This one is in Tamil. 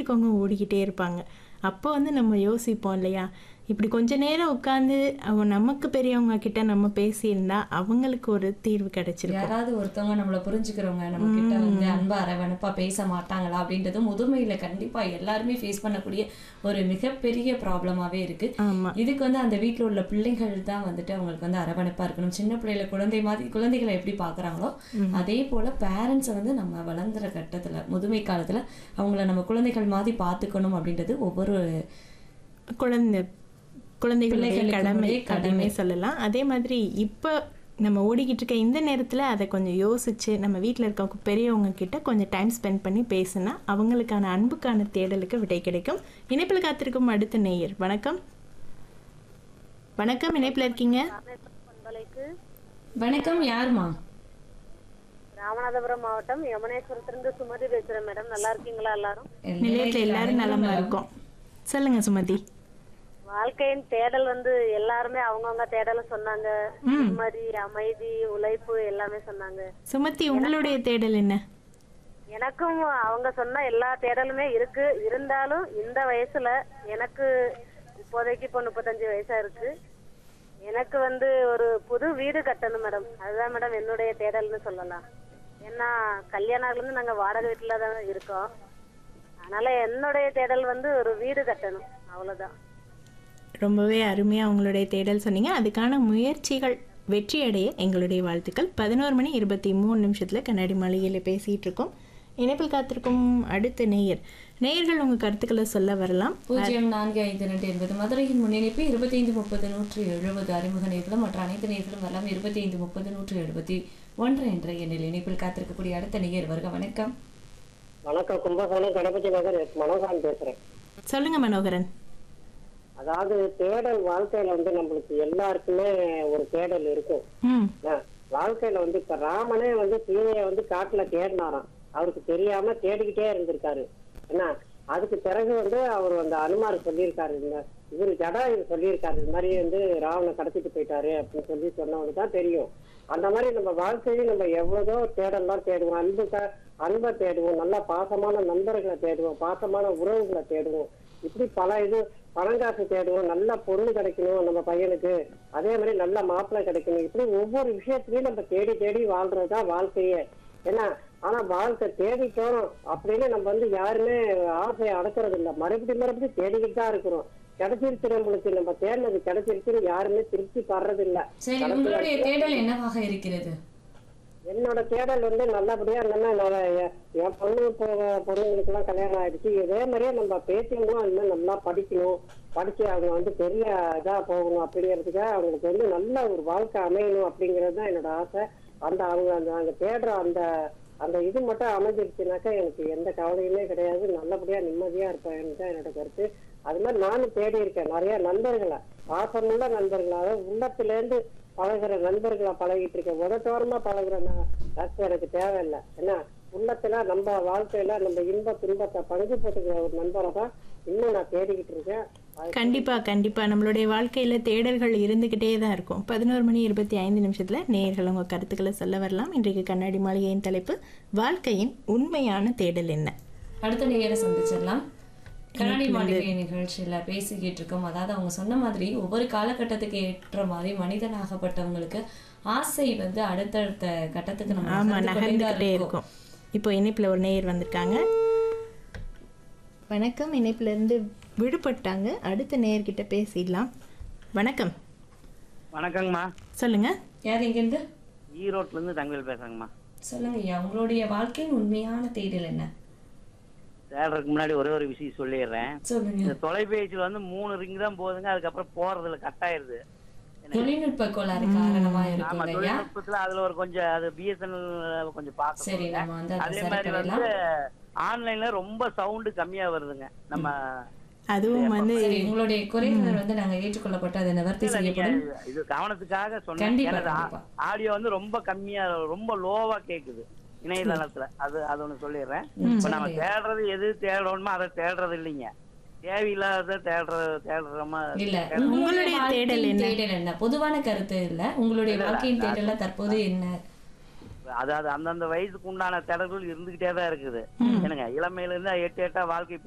இருக்கவங்க ஓடிக்கிட்டே இருப்பாங்க அப்போ வந்து நம்ம யோசிப்போம் இல்லையா இப்படி கொஞ்ச நேரம் உட்காந்து அவங்க நமக்கு பெரியவங்க கிட்ட நம்ம பேசியிருந்தா அவங்களுக்கு ஒரு தீர்வு கிடைச்சிருக்கும் யாராவது ஒருத்தவங்க நம்மள புரிஞ்சுக்கிறவங்க நம்ம கிட்ட வந்து அன்பா அரவணைப்பா பேச மாட்டாங்களா அப்படின்றது முதுமையில கண்டிப்பா எல்லாருமே ஃபேஸ் பண்ணக்கூடிய ஒரு மிகப்பெரிய ப்ராப்ளமாவே இருக்கு ஆமா இதுக்கு வந்து அந்த வீட்ல உள்ள பிள்ளைகள் தான் வந்துட்டு அவங்களுக்கு வந்து அரவணைப்பா இருக்கணும் சின்ன பிள்ளைல குழந்தை மாதிரி குழந்தைகளை எப்படி பாக்குறாங்களோ அதே போல பேரண்ட்ஸை வந்து நம்ம வளர்ந்துற கட்டத்துல முதுமை காலத்துல அவங்கள நம்ம குழந்தைகள் மாதிரி பார்த்துக்கணும் அப்படின்றது ஒவ்வொரு குழந்தை குழந்தைகளுடைய பிள்ளைகளுக்கு கடமை உரிய கடமை. அப்படின்னு சொல்லலாம் அதே மாதிரி இப்போ நம்ம ஓடிக்கிட்டு இருக்க இந்த நேரத்தில் அதை கொஞ்சம் யோசிச்சு நம்ம வீட்டில் இருக்க பெரியவங்க கிட்ட கொஞ்சம் டைம் ஸ்பெண்ட் பண்ணி பேசினா அவங்களுக்கான அன்புக்கான தேடலுக்கு விடை கிடைக்கும் இணைப்பில் காத்திருக்கும் அடுத்த நேயர் வணக்கம் வணக்கம் இணைப்பில் இருக்கீங்க பண்பலைக்கு வணக்கம் யாருமா ராமநாதபுரம் மாவட்டம் யமுனேஸ்வரத்திலிருந்து சுமதி பேசுறேன் மேடம் நல்லா இருக்கீங்களா எல்லாரும் நிலையத்தில் எல்லாரும் நலமா இருக்கோம் சொல்லுங்க சுமதி வாழ்க்கையின் தேடல் வந்து எல்லாருமே அவங்கவங்க தேடல சொன்னாங்க நிம்மதி அமைதி உழைப்பு எல்லாமே சொன்னாங்க சுமதி உங்களுடைய தேடல் என்ன எனக்கும் அவங்க சொன்ன எல்லா தேடலுமே இருக்கு இருந்தாலும் இந்த வயசுல எனக்கு இப்போதைக்கு இப்போ முப்பத்தஞ்சு வயசா இருக்கு எனக்கு வந்து ஒரு புது வீடு கட்டணும் மேடம் அதுதான் மேடம் என்னுடைய தேடல்னு சொல்லலாம் ஏன்னா கல்யாணம் இருந்து நாங்க வாடகை வீட்டுல தான் இருக்கோம் அதனால என்னுடைய தேடல் வந்து ஒரு வீடு கட்டணும் அவ்வளவுதான் ரொம்பவே அருமையாக உங்களுடைய தேடல் சொன்னீங்க அதுக்கான முயற்சிகள் வெற்றி அடைய எங்களுடைய வாழ்த்துக்கள் பதினோரு மணி இருபத்தி மூணு நிமிஷத்தில் கண்ணாடி மாளிகையில் பேசிகிட்டு இருக்கோம் இணைப்பில் காத்திருக்கும் அடுத்த நேயர் நேயர்கள் உங்கள் கருத்துக்களை சொல்ல வரலாம் பூஜ்ஜியம் நான்கு ஐந்து ரெண்டு என்பது மதுரையின் முன்னிணைப்பு இருபத்தைந்து முப்பது நூற்று எழுபது அறிமுக நேர்களும் மற்ற அனைத்து நேர்களும் வரலாம் இருபத்தி ஐந்து முப்பது நூற்று எழுபத்தி ஒன்று என்ற எண்ணில் இணைப்பில் காத்திருக்கக்கூடிய அடுத்த நேயர் வருக வணக்கம் வணக்கம் கும்பகோணம் கணபதி நகர் எஸ் மனோகரன் பேசுறேன் சொல்லுங்க மனோகரன் அதாவது தேடல் வாழ்க்கையில வந்து நம்மளுக்கு எல்லாருக்குமே ஒரு தேடல் இருக்கும் ம் என்ன? வாழ்க்கையில வந்து இப்ப ராமனே வந்து சீதையை வந்து காட்டுல தேடினாராம் அவருக்கு தெரியாம தேடிக்கிட்டே இருந்திருக்காரு என்ன அதுக்கு பிறகு வந்து அவர் அந்த அனுமார் சொல்லியிருக்காரு இந்த இவர் ஜடா இவர் சொல்லியிருக்காரு இந்த மாதிரி வந்து ராவனை கடத்திட்டு போயிட்டாரு அப்படின்னு சொல்லி சொன்னவனுக்கு தான் தெரியும் அந்த மாதிரி நம்ம வாழ்க்கையில நம்ம எவ்வளவோ தேடல்லாம் தேடுவோம் அன்புக்கா அன்பை தேடுவோம் நல்ல பாசமான நண்பர்களை தேடுவோம் பாசமான உறவுகளை தேடுவோம் இப்படி பல இது பணங்காசு தேடுவோம் நல்ல பொண்ணு கிடைக்கணும் நம்ம பையனுக்கு அதே மாதிரி நல்ல மாப்பிள்ளை கிடைக்கணும் இப்படி ஒவ்வொரு விஷயத்திலயும் நம்ம தேடி தேடி வாழ்றதுதான் வாழ்க்கையே ஏன்னா ஆனா வாழ்க்கை தேடிட்டோம் அப்படின்னு நம்ம வந்து யாருமே ஆசையை அடக்கிறது இல்ல மறுபடியும் மறுபடியும் தேடிக்கிட்டு தான் இருக்கிறோம் கிடைச்சிருச்சு நம்மளுக்கு நம்ம தேடினது கிடைச்சிருச்சுன்னு யாருமே திருப்தி படுறது இல்ல சரி உங்களுடைய தேடல் என்னவாக இருக்கிறது என்னோட தேடல் வந்து நல்லபடியா என்னன்னா நான் என் என் பொண்ணு இப்போ பொண்ணுங்களுக்கு எல்லாம் கல்யாணம் ஆயிடுச்சு இதே மாதிரியே நம்ம பேசிக்கணும் இன்னும் நல்லா படிக்கணும் படிச்சு அவங்க வந்து பெரிய இதா போகணும் அப்படிங்கிறதுக்காக அவங்களுக்கு வந்து நல்ல ஒரு வாழ்க்கை அமையணும் அப்படிங்கிறது தான் என்னோட ஆசை அந்த அவங்க அந்த அங்க தேடுற அந்த அந்த இது மட்டும் அமைஞ்சிருச்சுனாக்கா எனக்கு எந்த கவலையுமே கிடையாது நல்லபடியா நிம்மதியா இருப்பேன்னு தான் என்னோட கருத்து அது மாதிரி நானும் தேடி இருக்கேன் நிறைய நண்பர்களை பாசமுள்ள நண்பர்களை அதாவது உள்ளத்திலேருந்து பழகுற நண்பர்களை பழகிட்டு இருக்கேன் உதட்டோரமா பழகுற ந- நட்பு எனக்கு தேவையில்லை என்ன உள்ளத்துல நம்ம வாழ்க்கையில நம்ம இன்ப துன்பத்தை பங்கு போட்டுக்கிற ஒரு நண்பரை தான் இன்னும் நான் தேடிக்கிட்டு இருக்கேன் அது கண்டிப்பா கண்டிப்பா நம்மளுடைய வாழ்க்கையில தேடல்கள் இருந்துகிட்டே தான் இருக்கும் பதினோரு மணி இருபத்தி ஐந்து நிமிஷத்துல நேயர்கள் உங்க கருத்துக்களை சொல்ல வரலாம் இன்றைக்கு கண்ணாடி மாளிகையின் தலைப்பு வாழ்க்கையின் உண்மையான தேடல் என்ன அடுத்த நேயரை சந்திச்சிடலாம் கண்ணாடி மாளிகை நிகழ்ச்சியில பேசிக்கிட்டு இருக்கோம் அதாவது அவங்க சொன்ன மாதிரி ஒவ்வொரு காலகட்டத்துக்கு ஏற்ற மாதிரி மனிதனாகப்பட்டவங்களுக்கு ஆசை வந்து அடுத்தடுத்த கட்டத்துக்கு நம்ம ஆமா நகர்ந்து கொண்டே தான் நகர்ந்துகிட்டே இருக்கோம். இருக்கும் இப்போ இணைப்புல ஒரு நேயர் வந்திருக்காங்க வணக்கம் இணைப்புல இருந்து விடுபட்டாங்க அடுத்த நேயர்கிட்ட பேசிடலாம் வணக்கம் வணக்கங்கம்மா சொல்லுங்க யார் எங்கிருந்து ஈரோட்ல இருந்து தங்கவேல் பேசுறேங்கம்மா சொல்லுங்க ஐயா உங்களுடைய வாழ்க்கையின் உண்மையான தேடல் என்ன தேடுறதுக்கு முன்னாடி ஒரே ஒரு விஷயம் சொல்லிடுறேன் சொல்லுங்க இந்த தொலைபேசியில் வந்து மூணு ரிங் தான் போகுதுங்க அதுக்கப்புறம் போறதுல கட் ஆயிருது தொழில்நுட்ப கோளாறு காரணமா ஆமா இருக்கும் ஐயா தொழில்நுட்பத்துல அதுல ஒரு கொஞ்சம் அது பிஎஸ்என்எல் கொஞ்சம் சரி பார்க்கணும் நம்ம வந்து அதை அதே சரி மாதிரி பண்ணிடலாம் வந்து ஆன்லைன்ல ரொம்ப சவுண்டு கம்மியா வருதுங்க நம்ம அதுவும் வந்து சரி உங்களுடைய குறைகள் வந்து நாங்க ஏற்றுக்கொள்ளப்பட்டு அதை நிவர்த்தி செய்யப்படும் இது கவனத்துக்காக சொன்னேன் கண்டிப்பா, எனது கண்டிப்பா. ஆடியோ வந்து ரொம்ப கம்மியா ரொம்ப லோவா கேக்குது இணையதளத்துல அது அது ஒண்ணு சொல்லிடுறேன் ம், இப்ப நம்ம சொல்லுங்க. தேடுறது எது தேடணுமோ அதை தேடுறது இல்லைங்க தேவையில்லாத தேடுறது தேடுற மாதிரி இல்ல தேடுறது. உங்களுடைய வாழ்க்கையின் தேடல் என்ன? தேடல் என்ன பொதுவான கருத்து இல்ல உங்களுடைய வாழ்க்கையின் தேடல தற்போது என்ன அதாவது அந்தந்த வயசுக்கு உண்டான தேடல்கள் இருந்துகிட்டே தான் இருக்குது என்னங்க இளமையில இருந்து எட்டு எட்டா வாழ்க்கை